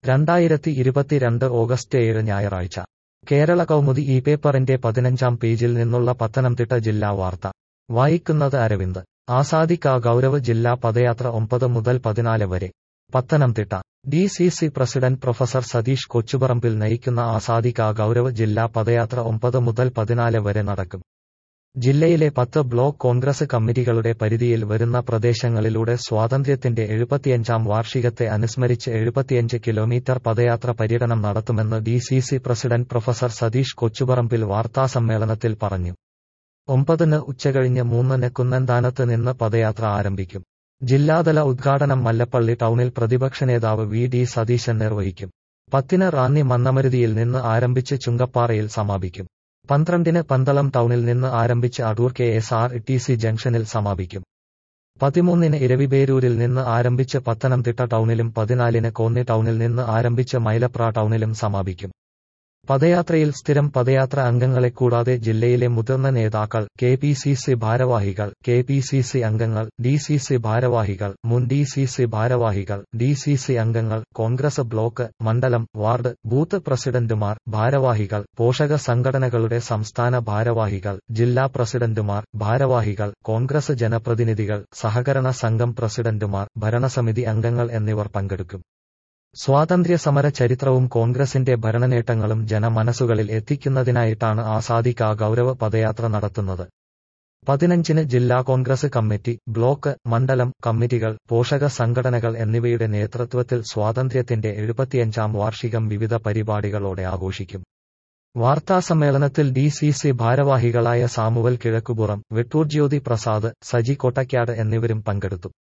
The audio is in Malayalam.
രണ്ടായിരത്തി ഇരുപത്തിരണ്ട് ഓഗസ്റ്റ് ഏഴ് ഞായറാഴ്ച കേരള കൗമുദി ഈ പേപ്പറിന്റെ പതിനഞ്ചാം പേജിൽ നിന്നുള്ള പത്തനംതിട്ട ജില്ലാ വാർത്ത വായിക്കുന്നത് അരവിന്ദ് ആസാദി കാ ഗൗരവ് ജില്ലാ പദയാത്ര ഒമ്പത് മുതൽ പതിനാല് വരെ Pathanamthitta D C C president professor Satheesh Kochuparambil നയിക്കുന്ന ആസാദി കാ ഗൗരവ് ജില്ലാ പദയാത്ര ഒമ്പത് മുതൽ പതിനാല് വരെ നടക്കും ജില്ലയിലെ പത്ത് ബ്ലോക്ക് കോൺഗ്രസ് കമ്മിറ്റികളുടെ പരിധിയിൽ വരുന്ന പ്രദേശങ്ങളിലൂടെ സ്വാതന്ത്ര്യത്തിന്റെ എഴുപത്തിയഞ്ചാം വാർഷികത്തെ അനുസ്മരിച്ച് എഴുപത്തിയഞ്ച് കിലോമീറ്റർ പദയാത്ര പര്യടനം നടത്തുമെന്ന് D C C president professor Satheesh Kochuparambil വാർത്താസമ്മേളനത്തിൽ പറഞ്ഞു ഒമ്പതിന് ഉച്ചകഴിഞ്ഞ് മൂന്നിന് കുന്നന്താനത്ത് നിന്ന് പദയാത്ര ആരംഭിക്കും ജില്ലാതല ഉദ്ഘാടനം മല്ലപ്പള്ളി ടൗണിൽ പ്രതിപക്ഷ നേതാവ് വി ഡി സതീശൻ നിർവഹിക്കും പത്തിന് റാന്നി മന്നമരുതിയിൽ നിന്ന് ആരംഭിച്ച് ചുങ്കപ്പാറയിൽ സമാപിക്കും പന്ത്രണ്ടിന് പന്തളം ടൗണിൽ നിന്ന് ആരംഭിച്ച് Adoor K S R T C ജംഗ്ഷനിൽ സമാപിക്കും പതിമൂന്നിന് ഇരവിപേരൂരിൽ നിന്ന് ആരംഭിച്ച് പത്തനംതിട്ട ടൗണിലും പതിനാലിന് കോന്നി ടൗണിൽ നിന്ന് ആരംഭിച്ച് മൈലപ്ര ടൗണിലും സമാപിക്കും പദയാത്രയിൽ സ്ഥിരം പദയാത്ര അംഗങ്ങളെ കൂടാതെ ജില്ലയിലെ മുതിർന്ന നേതാക്കൾ കെ പി സി സി ഭാരവാഹികൾ കെ പി സി സി അംഗങ്ങൾ ഡി സി സി ഭാരവാഹികൾ മുൻ ഡി സി സി ഭാരവാഹികൾ ഡി സി സി അംഗങ്ങൾ കോൺഗ്രസ് ബ്ലോക്ക് മണ്ഡലം വാർഡ് ബൂത്ത് പ്രസിഡന്റുമാർ ഭാരവാഹികൾ പോഷക സംഘടനകളുടെ സംസ്ഥാന ഭാരവാഹികൾ ജില്ലാ പ്രസിഡന്റുമാർ ഭാരവാഹികൾ കോൺഗ്രസ് ജനപ്രതിനിധികൾ സഹകരണ സംഘം പ്രസിഡന്റുമാർ ഭരണസമിതി അംഗങ്ങൾ എന്നിവർ പങ്കെടുക്കും സ്വാതന്ത്ര്യ സമര ചരിത്രവും കോൺഗ്രസിന്റെ ഭരണനേട്ടങ്ങളും ജനമനസ്സുകളിൽ എത്തിക്കുന്നതിനായിട്ടാണ് ആസാദി കാ ഗൗരവ പദയാത്ര നടത്തുന്നത് പതിനഞ്ചിന് ജില്ലാ കോൺഗ്രസ് കമ്മിറ്റി ബ്ലോക്ക് മണ്ഡലം കമ്മിറ്റികൾ പോഷക സംഘടനകൾ എന്നിവയുടെ നേതൃത്വത്തിൽ സ്വാതന്ത്ര്യത്തിന്റെ എഴുപത്തിയഞ്ചാം വാർഷികം വിവിധ പരിപാടികളോടെ ആഘോഷിക്കും വാർത്താസമ്മേളനത്തിൽ ഡി സി സി ഭാരവാഹികളായ സാമുവൽ കിഴക്കുപുറം വെട്ടൂർ ജ്യോതി പ്രസാദ് സജി കൊട്ടയ്ക്കാട് എന്നിവരും പങ്കെടുത്തു